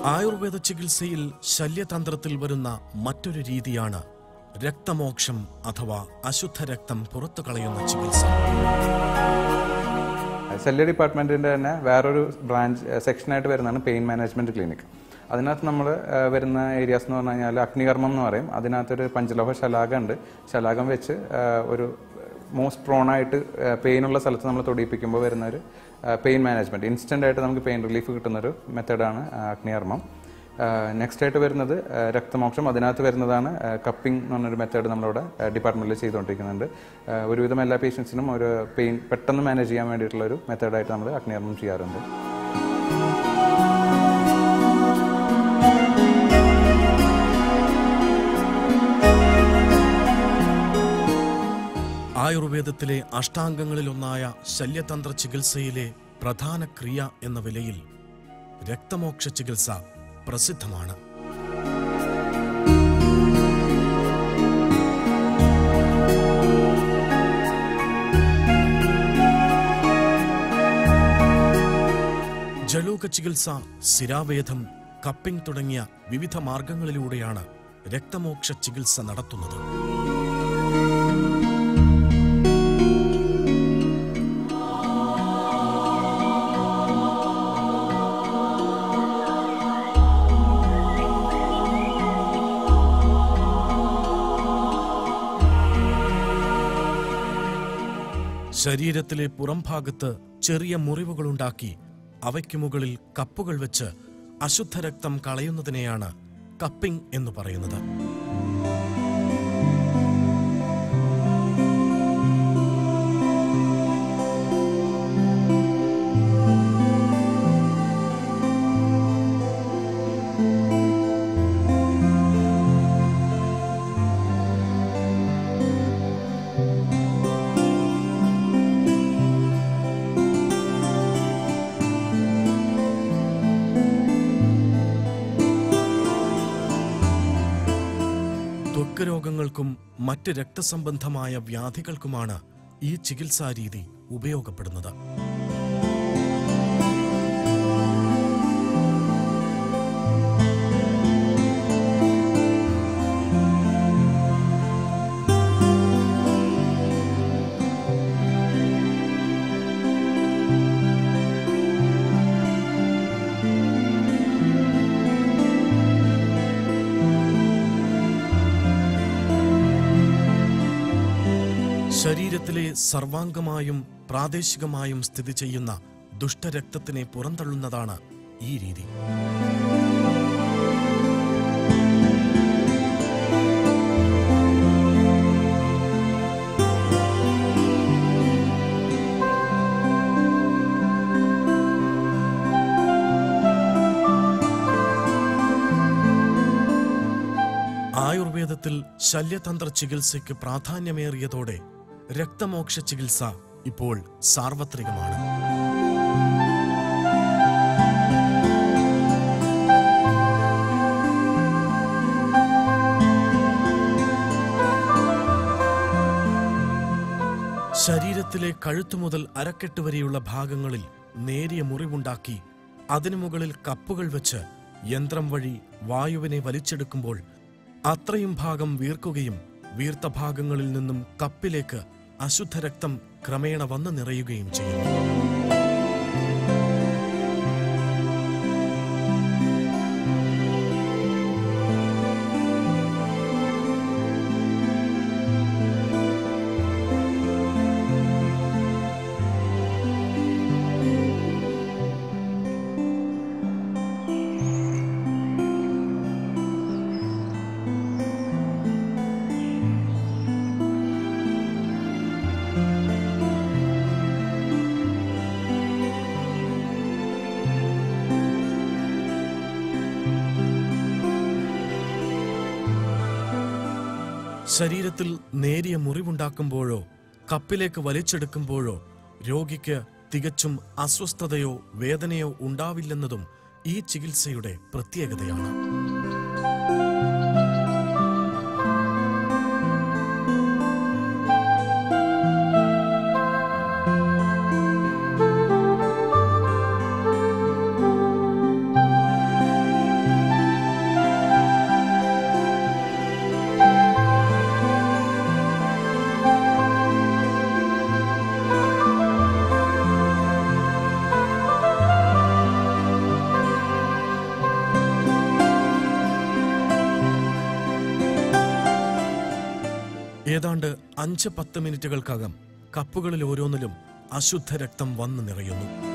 ആയുർവേദ ചികിത്സയിൽ ശല്യതന്ത്രത്തിൽ വരുന്ന മറ്റൊരു രീതിയാണ് രക്തമോക്ഷം അഥവാ അശുദ്ധ രക്തം പുറത്തു കളയുന്ന ചികിത്സ ശല്യ ഡിപ്പാർട്ട്മെൻറ്റിൻ്റെ തന്നെ വേറൊരു ബ്രാഞ്ച് സെക്ഷനായിട്ട് വരുന്നതാണ് പെയിൻ മാനേജ്മെൻറ്റ് ക്ലിനിക് അതിനകത്ത് നമ്മൾ വരുന്ന ഏരിയാസ് എന്ന് പറഞ്ഞു കഴിഞ്ഞാൽ അഗ്നികർമ്മം എന്ന് പറയും അതിനകത്തൊരു പഞ്ചലോഹ ശലാകം ഉണ്ട് ശലാകം വെച്ച് ആ, ഒരു മോസ്റ്റ് പ്രോണായിട്ട് പെയിനുള്ള സ്ഥലത്ത് നമ്മൾ തൊടിയിപ്പിക്കുമ്പോൾ വരുന്ന ഒരു പെയിൻ മാനേജ്മെൻറ്റ് ഇൻസ്റ്റൻ്റ് ആയിട്ട് നമുക്ക് പെയിൻ റിലീഫ് കിട്ടുന്നൊരു മെത്തേഡാണ് അഗ്നികർമ്മം നെക്സ്റ്റ് ആയിട്ട് വരുന്നത് ആ, രക്തമോക്ഷം അതിനകത്ത് വരുന്നതാണ് കപ്പിംഗ് എന്ന് പറഞ്ഞൊരു മെത്തേഡ് നമ്മളിവിടെ ഡിപ്പാർട്ട്മെൻറ്റിൽ ചെയ്തുകൊണ്ടിരിക്കുന്നുണ്ട് ആ, ഒരുവിധം എല്ലാ പേഷ്യൻസിനും ഒരു പെയിൻ പെട്ടെന്ന് മാനേജ് ചെയ്യാൻ വേണ്ടിയിട്ടുള്ള ഒരു മെത്തേഡായിട്ട് നമ്മൾ അഗ്നികർമ്മം ചെയ്യാറുണ്ട് ആയുർവേദത്തിലെ അഷ്ടാംഗങ്ങളിലൊന്നായ ശല്യതന്ത്ര ചികിത്സയിലെ പ്രധാന ക്രിയ എന്ന നിലയിൽ രക്തമോക്ഷ ചികിത്സ പ്രസിദ്ധമാണ് ജലൂക ചികിത്സ സിരാവേദം കപ്പിംഗ് തുടങ്ങിയ വിവിധ മാർഗങ്ങളിലൂടെയാണ് രക്തമോക്ഷ ചികിത്സ നടത്തുന്നത് ശരീരത്തിലെ പുറംഭാഗത്ത് ചെറിയ മുറിവുകളുണ്ടാക്കി അവയ്ക്ക് മുകളിൽ കപ്പുകൾ വെച്ച് അശുദ്ധ രക്തം കളയുന്നതിനെയാണ് കപ്പിംഗ് എന്ന് പറയുന്നത് ത്വക്ക് രോഗങ്ങൾക്കും മറ്റ് രക്തസംബന്ധമായ വ്യാധികൾക്കുമാണ് ഈ ചികിത്സാരീതി ഉപയോഗപ്പെടുന്നത് ശരീരത്തിലെ സർവാംഗമായും പ്രാദേശികമായും സ്ഥിതി ചെയ്യുന്ന ദുഷ്ടരക്തത്തിനെ പുറന്തള്ളുന്നതാണ് ഈ രീതി ആയുർവേദത്തിൽ ശല്യതന്ത്ര ചികിത്സയ്ക്ക് പ്രാധാന്യമേറിയതോടെ രക്തമോക്ഷ ചികിത്സ ഇപ്പോൾ സാർവത്രികമാണ് ശരീരത്തിലെ കഴുത്തു മുതൽ അരക്കെട്ട് വരെയുള്ള ഭാഗങ്ങളിൽ നേരിയ മുറിവുണ്ടാക്കി അതിനു മുകളിൽ കപ്പുകൾ വെച്ച് യന്ത്രം വഴി വായുവിനെ വലിച്ചെടുക്കുമ്പോൾ അത്രയും ഭാഗം വീർക്കുകയും വീർത്ത ഭാഗങ്ങളിൽ നിന്നും കപ്പിലേക്ക് അശുദ്ധ രക്തം ക്രമേണ വന്നു നിറയുകയും ചെയ്യുന്നു ശരീരത്തിൽ നേരിയ മുറിവുണ്ടാക്കുമ്പോഴോ കപ്പിലേക്ക് വലിച്ചെടുക്കുമ്പോഴോ രോഗിക്ക് തികച്ചും അസ്വസ്ഥതയോ വേദനയോ ഉണ്ടാവില്ലെന്നതും ഈ ചികിത്സയുടെ പ്രത്യേകതയാണ് ഏതാണ്ട് അഞ്ച് പത്ത് മിനിറ്റുകൾക്കകം കപ്പുകളിൽ ഓരോന്നിലും അശുദ്ധ രക്തം വന്നു നിറയുന്നു